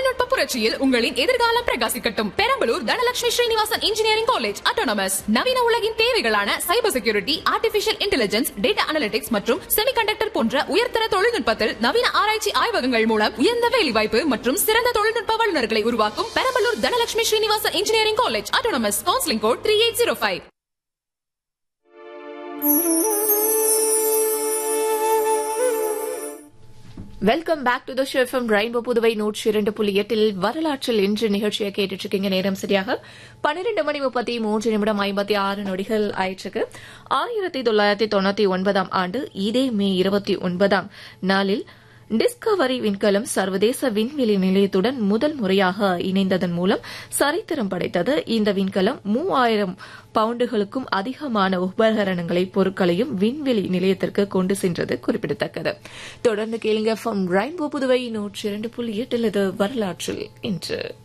தொழில்நுட்ப புரட்சியில் உங்களின் எதிர்காலம் பிரகாசிக்கட்டும் Perambalur Dhanalakshmi Srinivasan engineering college autonomous நவீன உலகின் தேவைகளான cyber security artificial intelligence data analytics மற்றும் செமிகண்டக்டர் போன்ற உயர்தர தொழில்நுட்பத்தில் நவீன ஆராய்ச்சி ஆய்வகங்கள் மூலம் உயர்ந்த வேலைவாய்ப்பு மற்றும் சிறந்த தொழில்நுட்ப வல்லுநர்களை உருவாக்கும் Perambalur Dhanalakshmi Srinivasan engineering college autonomous counselling code three eight zero five welcome back to the show FM rainbow Puduvai நூற்றி இரண்டு புள்ளி எட்டில் வரலாற்றில் இன்று நிகழ்ச்சியை கேட்டுட்டு இருக்கீங்க நேரம் சரியாக பன்னிரண்டு மணி முப்பத்தி மூன்று நிமிடம் ஐம்பத்தி ஆறு நொடிகள் ஆயிற்றுக்கு ஆயிரத்தி தொள்ளாயிரத்தி தொண்ணூத்தி ஒன்பதாம் ஆண்டு இதே மே இருபத்தி ஒன்பதாம் நாளில் டிஸ்கவரி விண்கலம் சர்வதேச விண்வெளி நிலையத்துடன் முதல் முறையாக இணைந்ததன் மூலம் சரித்திரம் படைத்தது இந்த விண்கலம் மூவாயிரம் பவுண்டுகளுக்கும் அதிகமான உபகரணங்களை பொருட்களையும் விண்வெளி நிலையத்திற்கு கொண்டு சென்றது குறிப்பிடத்தக்கது தொடர்ந்து கேளுங்க ஃப்ரம் ரெயின்போ புதுவை நூற்றி இரண்டு புள்ளி எட்டில் இது வரலாற்றில் இன்று